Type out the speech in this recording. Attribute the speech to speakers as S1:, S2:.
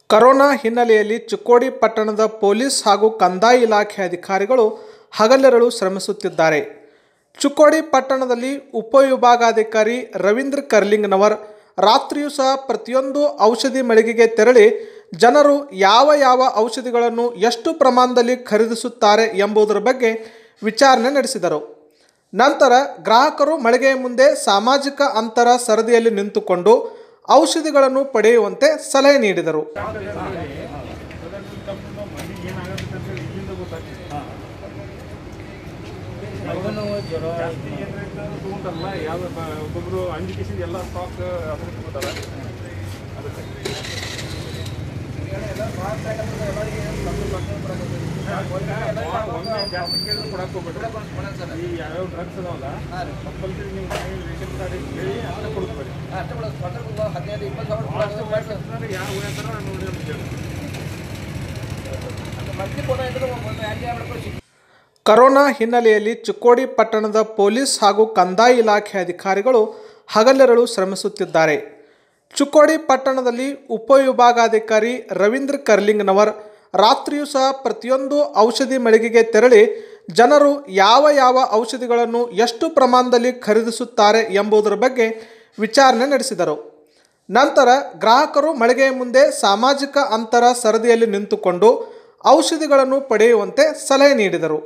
S1: corona ಹಿನ್ನೆಲೆಯಲ್ಲಿ ಚಿಕ್ಕೋಡಿ ಪಟ್ಟಣದ police ಹಾಗೂ ಕಂದಾಯ ಇಲಾಖೆ ಅಧಿಕಾರಿಗಳು ಹಗಲಿರುಳು ಶ್ರಮಿಸುತ್ತಿದ್ದಾರೆ ಚಿಕ್ಕೋಡಿ ಪಟ್ಟಣದಲ್ಲಿ ಉಪವಿಭಾಗಾಧಿಕಾರಿ ರವೀಂದ್ರ ಕರ್ಲಿಂಗ್ನವರ್ ರಾತ್ರಿಯೂ ಸಹ ಪ್ರತಿಯೊಂದು ಔಷಧಿ ಮಳಿಗೆಗೆ ತೆರಳಿ ಜನರು ಯಾವ ಯಾವ ಔಷಧಿಗಳನ್ನು ಎಷ್ಟು ಪ್ರಮಾಣದಲ್ಲಿ ಖರೀದಿಸುತ್ತಾರೆ ಎಂಬುದರ ಬಗ್ಗೆ ವಿಚಾರಣೆ ನಡೆಸಿದರು ನಂತರ ಗ್ರಾಹಕರು ಮಳಿಗೆಯ ಮುಂದೆ ಸಾಮಾಜಿಕ ಅಂತರ ಸರದಿಯಲ್ಲಿ ನಿಂತುಕೊಂಡು ಔಷಧಿಗಳನ್ನು ಪಡೆಯುವಂತೆ ಸಲಹೆ ನೀಡಿದರು
S2: ಜಾಸ್ತಿ ಏನ್ರೇಟ್ ತಗೊಂಡಲ್ಲ ಯಾವ ಒಬ್ಬೊಬ್ರು ಅಂಜಿಕೇಶನ್ ಎಲ್ಲ ಸ್ಟಾಕ್ ಅದನ್ನ ತಗೋತಾರ ಅದಕ್ಕೆ ಒಮ್ಮೆ ಜಾಸ್ತಿ ಕೇಳಿದ್ರೆ ಕೊಡಕ್ಕೆ ಹೋಗ್ಬೇಡ್ರಿ ಈ ಯಾವ್ಯಾವ ಡ್ರಗ್ಸ್ ಅದಾವಲ್ಲ ಕಂಪಲ್ಸರಿ ನೀವು ರೇಷನ್ ಕಾರ್ಡ್ ಹೇಳಿ ಅಷ್ಟೇ ಕೊಡ್ತೀವಿ ಅಷ್ಟೇ ಯಾವ ಹೇಳ್ತಾರೋ ನೋಡಿ ಅಂತ ಹೇಳಿ
S1: ಕರೋನಾ ಹಿನ್ನೆಲೆಯಲ್ಲಿ ಚಿಕ್ಕೋಡಿ ಪಟ್ಟಣದ ಪೊಲೀಸ್ ಹಾಗೂ ಕಂದಾಯ ಇಲಾಖೆ ಅಧಿಕಾರಿಗಳು ಹಗಲಿರುಳು ಶ್ರಮಿಸುತ್ತಿದ್ದಾರೆ ಚಿಕ್ಕೋಡಿ ಪಟ್ಟಣದಲ್ಲಿ ಉಪವಿಭಾಗಾಧಿಕಾರಿ ರವೀಂದ್ರ ಕರ್ಲಿಂಗ್ನವರ್ ರಾತ್ರಿಯೂ ಸಹ ಪ್ರತಿಯೊಂದು ಔಷಧಿ ಮಳಿಗೆಗೆ ತೆರಳಿ ಜನರು ಯಾವ ಯಾವ ಔಷಧಿಗಳನ್ನು ಎಷ್ಟು ಪ್ರಮಾಣದಲ್ಲಿ ಖರೀದಿಸುತ್ತಾರೆ ಎಂಬುದರ ಬಗ್ಗೆ ವಿಚಾರಣೆ ನಡೆಸಿದರು ನಂತರ ಗ್ರಾಹಕರು ಮಳಿಗೆಯ ಮುಂದೆ ಸಾಮಾಜಿಕ ಅಂತರ ಸರದಿಯಲ್ಲಿ ನಿಂತುಕೊಂಡು ಔಷಧಿಗಳನ್ನು ಪಡೆಯುವಂತೆ ಸಲಹೆ ನೀಡಿದರು